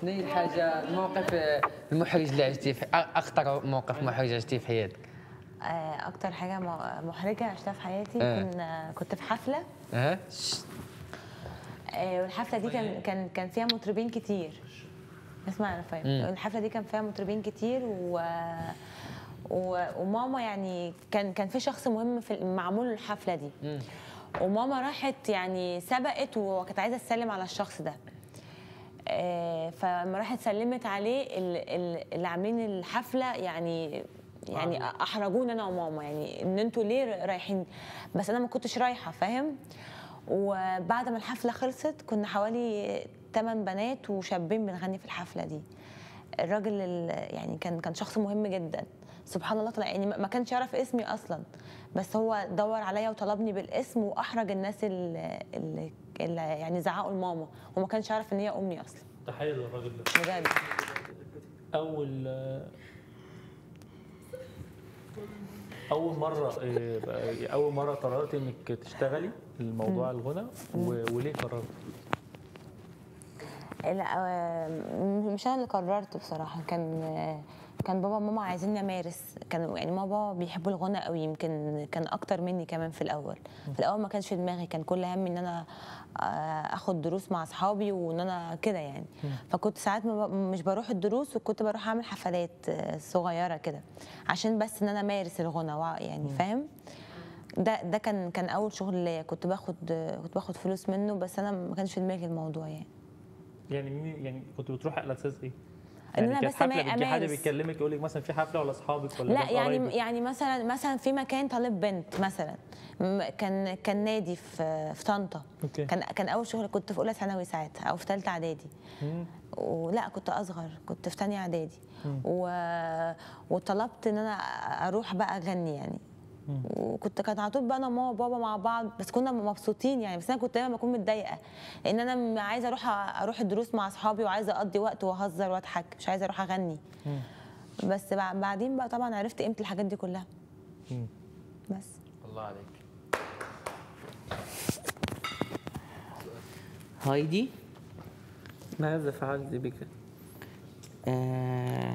شنو هي الحاجه الموقف آه، المحرج اللي عشتيه في اخطر موقف محرج عشتيه في حياتك آه، اكتر حاجه م- محرجه عشتها في حياتي آه. كنا كنت في حفله ها آه، والحفله دي كان كان كان فيها مطربين كتير اسمع انا فاهم مم. الحفله دي كان فيها مطربين كتير و... و... وماما يعني كان كان في شخص مهم في معمول الحفله دي مم. وماما راحت يعني سبقت وكانت عايزه تسلم على الشخص ده آه، فلما راحت سلمت عليه ال- ال- اللي عاملين الحفله يعني يعني احرجونا انا وماما يعني ان انتوا ليه رايحين بس انا ما كنتش رايحه فاهم وبعد ما الحفله خلصت كنا حوالي 8 بنات وشابين بنغني في الحفله دي الراجل ال- يعني كان كان شخص مهم جدا سبحان الله طلع يعني ما ما كانش يعرف اسمي اصلا بس هو دور عليا وطلبني بالاسم واحرج الناس اللي, اللي, اللي يعني زعقوا لماما وما كانش يعرف ان هي امي اصلا تحيه للراجل ده بجد اول اول مره إيه، بقى- اول مره قررت انك تشتغلي الموضوع الغنى و- وليه قررت لا آه، مش انا اللي قررت بصراحه كان آه، كان بابا وماما عايزيني امارس كانوا يعني ماما وبابا بيحبوا الغنى قوي يمكن كان اكتر مني كمان في الاول في الاول ما كانش في دماغي كان كل همي ان انا آه، اخد دروس مع اصحابي وان انا كده يعني فكنت ساعات ما ب- مش بروح الدروس وكنت بروح اعمل حفلات آه، صغيره كده عشان بس ان انا امارس الغنى وع- يعني فاهم ده ده كان كان اول شغل ليا كنت باخد كنت باخد فلوس منه بس انا ما كانش في دماغي الموضوع يعني يعني مين يعني كنت بتروحي على اساس ايه؟ إن يعني أنا كانت بس أما- حفله بيجي حد أمارس. بيكلمك يقول لك مثلا في حفله ولا اصحابك ولا لا ناس يعني قرايبك؟ يعني مثلا مثلا في مكان طالب بنت مثلا م- كان كان نادي في في طنطا أوكي. كان كان اول شغل كنت في اولى ثانوي ساعتها او في ثالثه اعدادي مم. ولا كنت اصغر كنت في ثانيه اعدادي و... وطلبت ان انا اروح بقى اغني يعني وكنت كانت على طول بقى انا وماما وبابا مع بعض بس كنا مبسوطين يعني بس انا كنت دايما بكون متضايقه لان انا م- عايزه اروح أ- اروح الدروس مع اصحابي وعايزه اقضي وقت واهزر واضحك مش عايزه اروح اغني بس بع- بعدين بقى طبعا عرفت قيمه الحاجات دي كلها مم. بس الله عليك هايدي ماذا فعلت بك؟ آه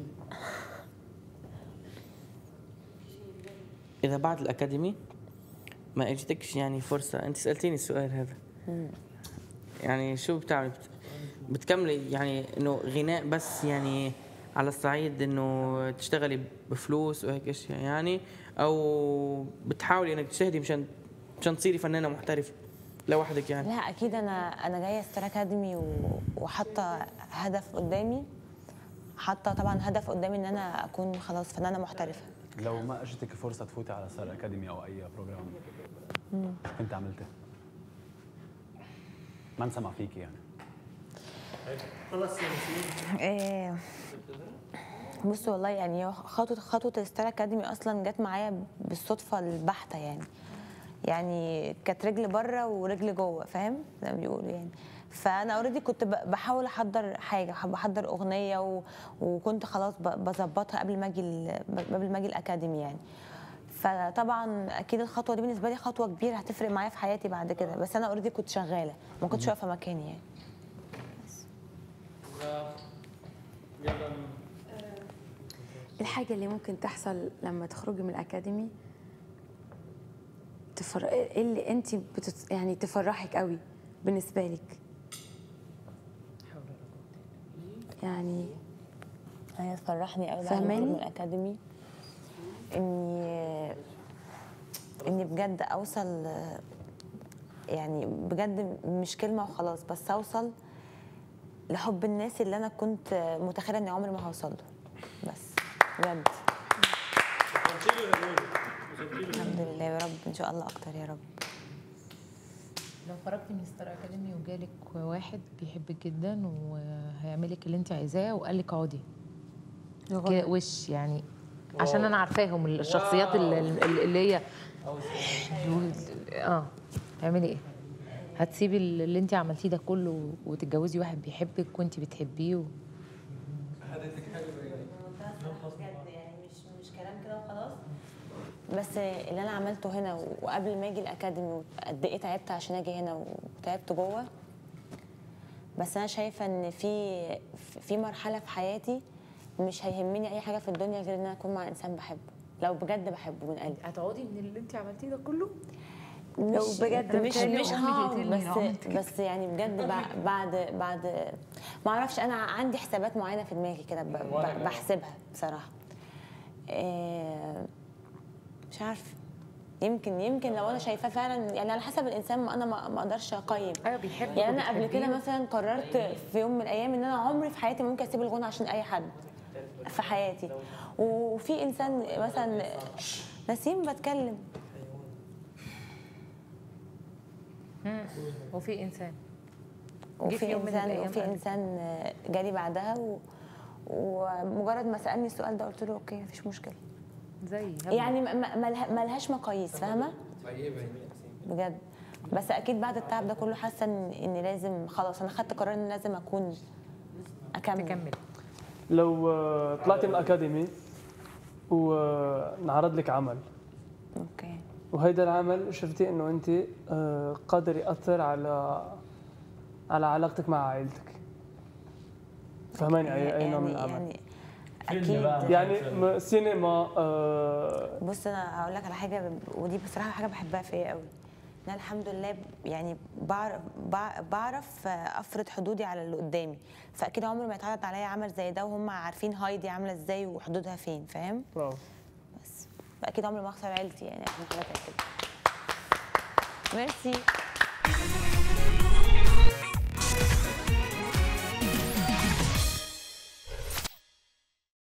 إذا بعد الأكاديمي ما اجتكش يعني فرصة أنت سألتيني السؤال هذا يعني شو بتعملي بت... بتكملي يعني إنه غناء بس يعني على الصعيد إنه تشتغلي بفلوس وهيك أشياء يعني أو بتحاولي إنك تجتهدي مشان مشان تصيري فنانة محترفة لوحدك يعني لا اكيد انا انا جايه ستار اكاديمي و- وحاطه هدف قدامي حاطه طبعا هدف قدامي ان انا اكون خلاص فنانه محترفه لو ما اجتك فرصه تفوتي على ستار اكاديمي او اي بروجرام كنت عملت إيه؟ ما انسمع فيكي يعني إيه، بص والله يعني هو خطوه خطوه الستار اكاديمي اصلا جت معايا بالصدفه البحته يعني يعني كانت رجل بره ورجل جوه فاهم زي ما بيقولوا يعني فانا اوريدي كنت ب- بحاول احضر حاجه حب- بحضر اغنيه و... وكنت خلاص ب- بظبطها قبل ما اجي ال- قبل ما اجي الاكاديمي يعني فطبعا اكيد الخطوه دي بالنسبه لي خطوه كبيره هتفرق معايا في حياتي بعد كده بس انا اوريدي كنت شغاله ما كنتش واقفه مكاني يعني الحاجة اللي ممكن تحصل لما تخرجي من الأكاديمي تفر... إيه اللي أنت بتت... يعني تفرحك قوي بالنسبة لك يعني هي تفرحني قوي بعد ما فاهماني؟ أخرج من الاكاديمي اني اني بجد اوصل يعني بجد مش كلمه وخلاص بس اوصل لحب الناس اللي انا كنت متخيله اني عمري ما هوصل له بس بجد الحمد لله يا رب ان شاء الله اكتر يا رب لو خرجتي من ستار اكاديمي وجالك واحد بيحبك جدا وهيعملك اللي انت عايزاه وقال لك اقعدي كده وش يعني عشان انا عارفاهم الشخصيات اللي, اللي هي اه تعملي ايه هتسيبي اللي انت عملتيه ده كله وتتجوزي واحد بيحبك وانت بتحبيه و... بجد يعني مش مش كلام كده وخلاص بس اللي انا عملته هنا وقبل ما اجي الاكاديمي وقد ايه تعبت عشان اجي هنا وتعبت جوه بس انا شايفه ان في في مرحله في حياتي مش هيهمني اي حاجه في الدنيا غير ان انا اكون مع انسان بحبه لو بجد بحبه من قلبي هتقعدي من اللي انت عملتيه ده كله لو مش بجد مش بتحبي مش أمي هقعد تقتلني لو بس عملت كده. بس يعني بجد بع- بعد بعد ما اعرفش انا عندي حسابات معينه في دماغي كده ب- ب- بحسبها بصراحه إيه، مش عارفه يمكن يمكن لو انا شايفاه فعلا يعني على حسب الانسان ما انا ما ما اقدرش اقيم ايوه بيحبك يعني انا قبل كده وبتحبيه. مثلا قررت في يوم من الايام ان انا عمري في حياتي ممكن اسيب الغنى عشان اي حد في حياتي وفي انسان مثلا نسيم بتكلم وفي انسان جه في وفي يوم من انسان الأيام وفي قال لك. انسان جالي بعدها و... ومجرد ما سالني السؤال ده قلت له اوكي مفيش مشكله زي يعني ما- ما- ملها- ملهاش مقاييس فاهمه بجد بس اكيد بعد التعب ده كله حاسه ان اني لازم خلاص انا خدت قرار ان لازم اكون اكمل تكمل لو آه، طلعتي من الأكاديمي وانعرض لك عمل اوكي وهيدا العمل شفتي انه انت آه، قادر ياثر على على علاقتك مع عائلتك فهماني اي اي نوع من يعني العمل يعني اكيد يعني م- سينما آه، بص انا هقول لك على حاجه ودي بصراحه حاجه بحبها فيا قوي ان أنا الحمد لله ب- يعني بعرف بع- بعرف افرض حدودي على اللي قدامي فاكيد عمري ما يتعرض عليا عمل زي ده وهم عارفين هايدي عامله ازاي وحدودها فين فاهم برافو بس فاكيد عمري ما اخسر عيلتي يعني عشان حاجه زي كده ميرسي